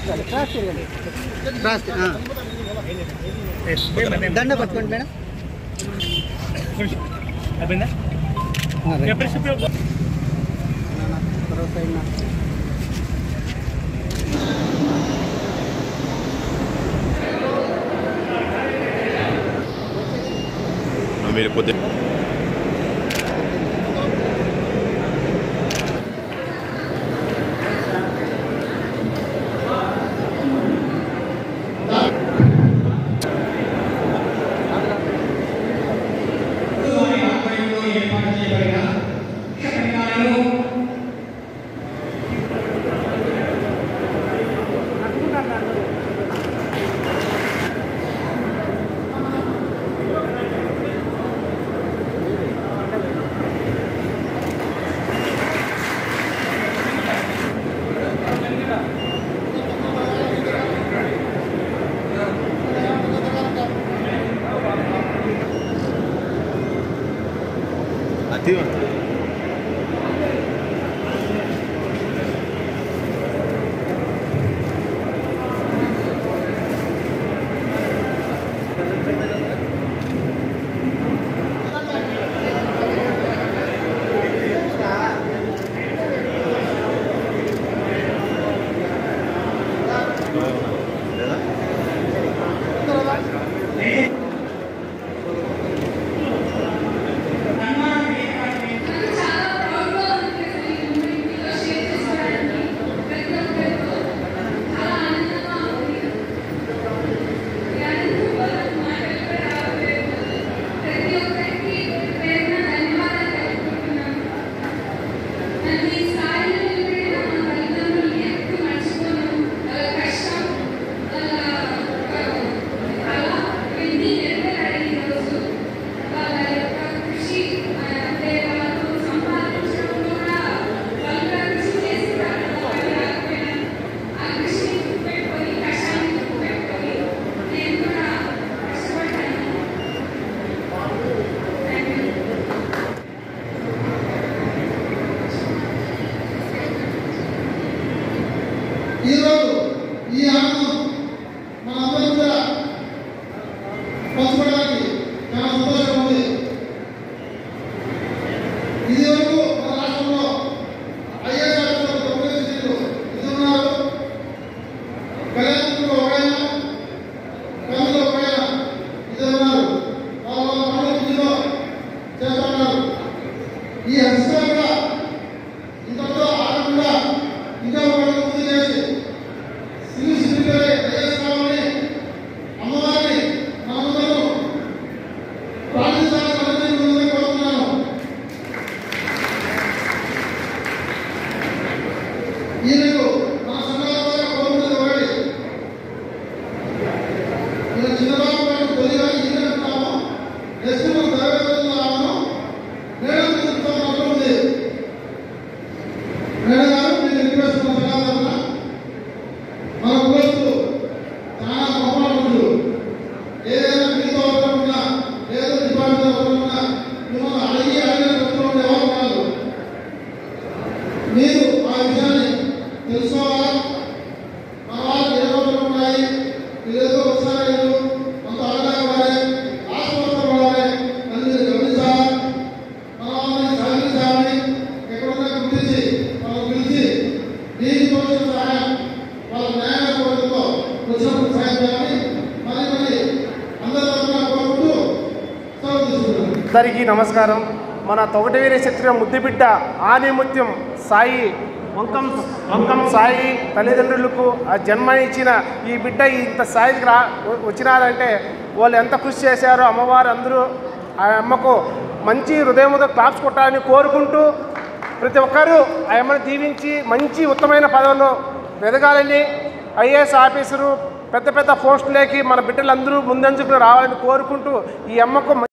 Cross చేయండి cross ఆ. దండ పట్టుకోండి మేడం ఆ, రైట్. నాన్న, మరో సైడ్ నా. మీరు పొద్దు అతి ఈరోజు ఈ ఆనందం మనందరం కూడా పంచుకోవడానికి చాలా సంతోషంగా ఉంది ఇది వరకు మన రాష్ట్రంలో ఐఏఎస్ ఆఫీసర్లు తొమ్మిది సీట్లు ఇస్తున్నారు కళ్యాణంలో ఒకైనా కందులో ఒకైనా ఇస్తున్నారు వాళ్ళ వాళ్ళ పనులు ఇందులో చేస్తున్నారు ఈ హస్తం కూడా ఇంతతో ఆగకుండా ఇంకా ఒక అడుగు ముందు చేసి శ్రీ శ్రీపై దయస్వామిని అమ్మవారిని మనందరూ ప్రార్థించాలని అందరినీ ముందుగా కోరుతున్నాను ఈయనకు మన సంఘాల ద్వారా కోరుకున్నది ఒకటి ఈయన చంద్రబాబు గారు కొద్దిగా ఈయన అంటున్నాము నెక్స్ట్ మనం దైవజనులు రావడం మేడం చెప్తాం అవసరం ఉంది మేడం గారు నేను రిక్వెస్ట్ మన సంఘాల తరఫున మన కులస్తులు చాలా గొప్పవాళ్ళు ఏదైనా మీతో అవసరం ఉన్నా లేదా డిపార్ట్మెంట్ అవసరం ఉన్నా మిమ్మల్ని అడిగి అడిగిన వస్తూ ఉండేవారు కాదు మీరు ఆ విషయాన్ని తెలుసుకోవాలా మన వాళ్ళకి ఏ అవసరం ఉన్నాయి వీళ్ళేదో ఒకసారి వీళ్ళు అంత అడగవారే ఆశ్వాసపడాలి అని మీరు గమనించాలా మన వాళ్ళని సహకరించాలని ఎక్కడున్నా గుర్తించి వాళ్ళని పిలిచి దీని తోచిన సహాయం వాళ్ళ న్యాయ కోరికతో వచ్చినప్పుడు సహాయం చేయాలని మరి మరి అందరి తరఫున కోరుకుంటూ సెలవు తీసుకుంటున్నాను అందరికీ నమస్కారం మన తొగటవీరి క్షత్రియ ముద్దుబిడ్డ ఆనిముత్యం సాయి వంకం వంకం సాయి తల్లిదండ్రులకు ఆ జన్మ ఇచ్చిన ఈ బిడ్డ ఇంత స్థాయికి రా వచ్చినారంటే వాళ్ళు ఎంత కృషి చేశారో అమ్మవారు అందరూ ఆ అమ్మకు మంచి హృదయముతో క్లాప్స్ కొట్టాలని కోరుకుంటూ ప్రతి ఒక్కరూ ఆ అమ్మని దీవించి మంచి ఉత్తమైన పదవుల్లో ఎదగాలని ఐఏఎస్ ఆఫీసరు పెద్ద పెద్ద పోస్టులకి మన బిడ్డలందరూ ముందంజుకు రావాలని కోరుకుంటూ ఈ అమ్మకు